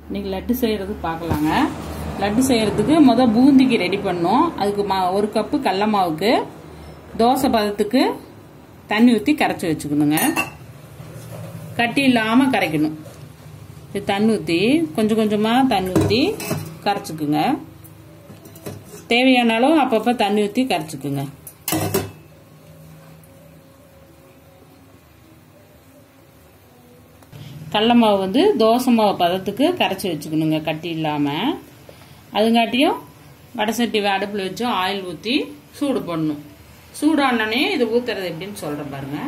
இன்னைக்கு லட்டு செய்யறது பார்க்கலாங்க லட்டு செய்யறதுக்கு முத பூந்திக்கு ரெடி பண்ணோம் அதுக்கு மா ஒரு கப்பு கடல மாவுக்கு தோசை பதத்துக்கு தண்ணி ஊற்றி கரைச்சி வச்சுக்கணுங்க கட்டி இல்லாமல் கரைக்கணும் இது தண்ணி ஊற்றி கொஞ்சம் கொஞ்சமாக தண்ணி ஊற்றி கரைச்சிக்குங்க தேவையான அளவு அப்பப்போ தண்ணி ஊற்றி கரைச்சிக்குங்க கடல மாவு வந்து தோசை மாவு பதத்துக்கு கரைச்சி வச்சுக்கணுங்க கட்டி இல்லாமல் அதுங்காட்டியும் வடை சட்டி அடுப்பில் வச்சு ஆயில் ஊற்றி சூடு பண்ணணும் சூடானே இது ஊத்துறது எப்படின்னு சொல்கிறேன் பாருங்க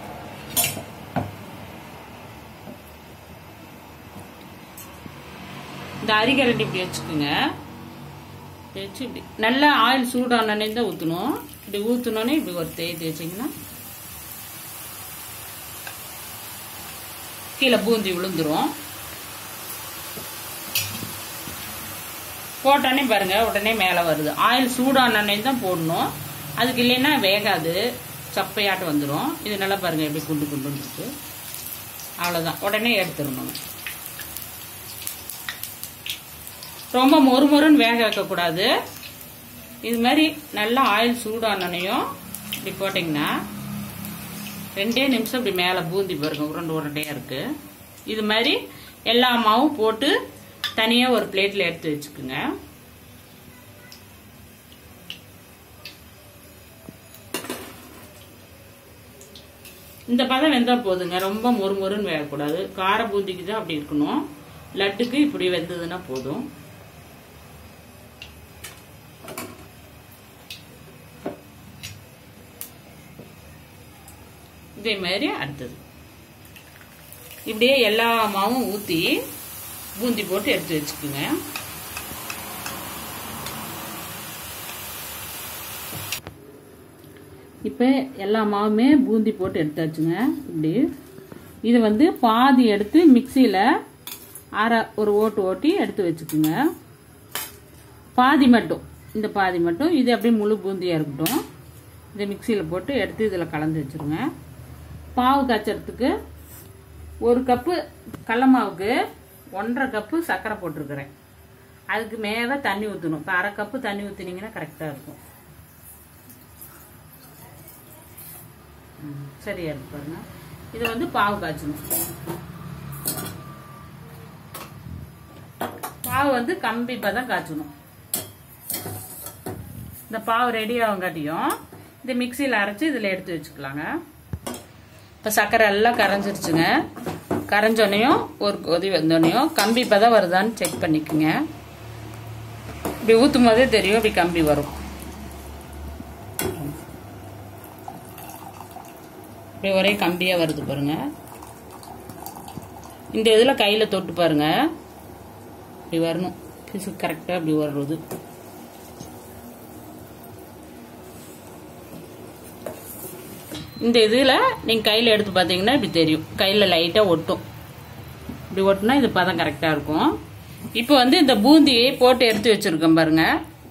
இந்த அரிகரண்டி இப்படி வச்சுக்கோங்க வச்சு இப்படி நல்லா ஆயில் சூடானே தான் ஊற்றணும் இப்படி ஊற்றினோன்னே இப்படி ஒரு தேய் தேய்ச்சிங்கன்னா கீழே பூந்தி விழுந்துரும் போட்டோன்னே பாருங்க உடனே மேலே வருது ஆயில் சூடானே தான் போடணும் அதுக்கு இல்லைன்னா வேகாது சப்பையாட்டு வந்துடும் இது நல்லா பாருங்க எப்படி குண்டு குண்டு இருக்கு அவ்வளோதான் உடனே எடுத்துடணும் ரொம்ப மொறு மொறுன்னு வேக வைக்கக்கூடாது இது மாதிரி நல்லா ஆயில் சூடானனையும் இப்படி போட்டிங்கன்னா ரெண்டே நிமிஷம் இப்படி மேலே பூந்தி பாருங்க உருண்டை உருண்டையாக இருக்கு இது மாதிரி எல்லா மாவும் போட்டு தனியாக ஒரு பிளேட்டில் எடுத்து வச்சுக்குங்க இந்த பதம் வெந்தா போதுங்க ரொம்ப மொறு மொறுன்னு வேகக்கூடாது கார பூந்திக்கு தான் அப்படி இருக்கணும் லட்டுக்கு இப்படி வெந்ததுன்னா போதும் இதே மாதிரி அடுத்தது இப்படியே எல்லா மாவும் ஊற்றி பூந்தி போட்டு எடுத்து வச்சுக்குங்க இப்போ எல்லா மாவுமே பூந்தி போட்டு எடுத்தாச்சுங்க இப்படி இது வந்து பாதி எடுத்து மிக்சியில் அரை ஒரு ஓட்டு ஓட்டி எடுத்து வச்சுக்குங்க பாதி மட்டும் இந்த பாதி மட்டும் இது அப்படியே முழு பூந்தியாக இருக்கட்டும் இதை மிக்சியில் போட்டு எடுத்து இதில் கலந்து வச்சுருங்க பாவு காய்ச்சறதுக்கு ஒரு கப்பு கடல மாவுக்கு ஒன்றரை கப்பு சர்க்கரை போட்டிருக்கிறேன் அதுக்கு மேலே தண்ணி ஊற்றணும் இப்போ அரை கப்பு தண்ணி ஊற்றினீங்கன்னா கரெக்டாக இருக்கும் சரியா இருக்கு பாருங்க இது வந்து பாவு காய்ச்சணும் பாவு வந்து கம்பி தான் காய்ச்சணும் இந்த பாவு ரெடி ஆகுங்காட்டியும் இந்த மிக்சியில் அரைச்சி இதில் எடுத்து வச்சுக்கலாங்க இப்போ சர்க்கரை எல்லாம் கரைஞ்சிருச்சுங்க கரைஞ்சோனையும் ஒரு கொதி வந்தோடனையும் கம்பி பதம் வருதான்னு செக் பண்ணிக்கோங்க இப்படி ஊற்றும் போதே தெரியும் இப்படி கம்பி வரும் இப்படி ஒரே கம்பியாக வருது பாருங்க இந்த இதில் கையில் தொட்டு பாருங்க இப்படி வரணும் பிசு கரெக்டாக இப்படி வர்றது இந்த இதில் நீங்கள் கையில் எடுத்து பார்த்தீங்கன்னா இப்படி தெரியும் கையில் லைட்டாக ஒட்டும் இப்படி ஒட்டினா இது பதம் கரெக்டாக இருக்கும் இப்போ வந்து இந்த பூந்தியை போட்டு எடுத்து வச்சுருக்கேன் பாருங்க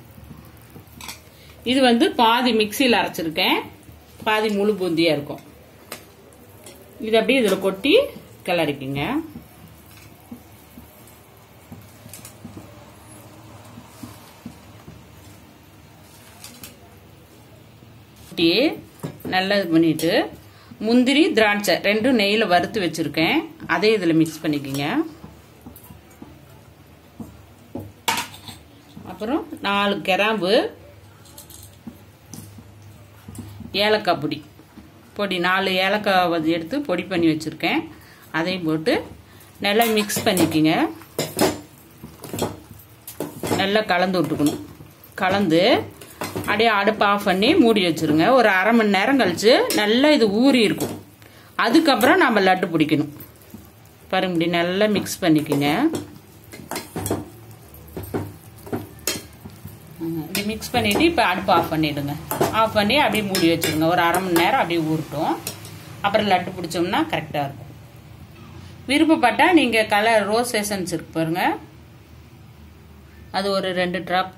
இது வந்து பாதி மிக்சியில் அரைச்சிருக்கேன் பாதி முழு பூந்தியாக இருக்கும் இது அப்படியே இதில் கொட்டி கிளறிக்குங்க கொட்டி நல்லா இது பண்ணிட்டு முந்திரி திராட்சை ரெண்டும் நெய்யில் வறுத்து வச்சுருக்கேன் அதே இதில் மிக்ஸ் பண்ணிக்கோங்க அப்புறம் நாலு கிராம்பு ஏலக்காய் பொடி பொடி நாலு ஏலக்காய் எடுத்து பொடி பண்ணி வச்சுருக்கேன் அதையும் போட்டு நல்லா மிக்ஸ் பண்ணிக்கோங்க நல்லா கலந்து விட்டுக்கணும் கலந்து அப்படியே அடுப்பு ஆஃப் பண்ணி மூடி வச்சுருங்க ஒரு அரை மணி நேரம் கழிச்சு நல்லா இது ஊறி இருக்கும் அதுக்கப்புறம் நம்ம லட்டு பிடிக்கணும் பாருங்க இப்படி நல்லா மிக்ஸ் பண்ணிக்கோங்க இப்படி மிக்ஸ் பண்ணிவிட்டு இப்போ அடுப்பு ஆஃப் பண்ணிவிடுங்க ஆஃப் பண்ணி அப்படியே மூடி வச்சுருங்க ஒரு அரை மணி நேரம் அப்படியே ஊறட்டும் அப்புறம் லட்டு பிடிச்சோம்னா கரெக்டாக இருக்கும் விருப்பப்பட்டால் நீங்கள் கலர் ரோஸ் எசன்ஸ் இருக்கு பாருங்க அது ஒரு ரெண்டு ட்ராப்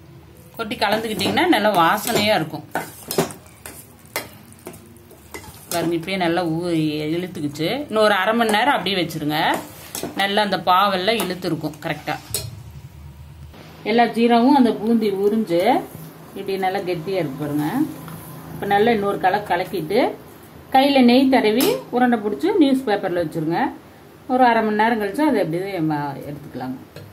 கொட்டி கலந்துக்கிட்டிங்கன்னா நல்லா வாசனையாக இருக்கும் பாருங்க இப்பயே நல்லா ஊ இழுத்துக்குச்சு இன்னும் ஒரு அரை மணி நேரம் அப்படியே வச்சிருங்க நல்லா அந்த பாவெல்லாம் இழுத்துருக்கும் கரெக்டாக எல்லா ஜீரகமும் அந்த பூந்தி உறிஞ்சு இப்படி நல்லா கெட்டியாக இருக்கு பாருங்க இப்போ நல்லா இன்னொரு கலக்கு கலக்கிட்டு கையில் நெய் தடவி உருண்டை பிடிச்சி நியூஸ் பேப்பரில் வச்சுருங்க ஒரு அரை மணி நேரம் கழிச்சு அதை அப்படியே ம- எடுத்துக்கலாங்க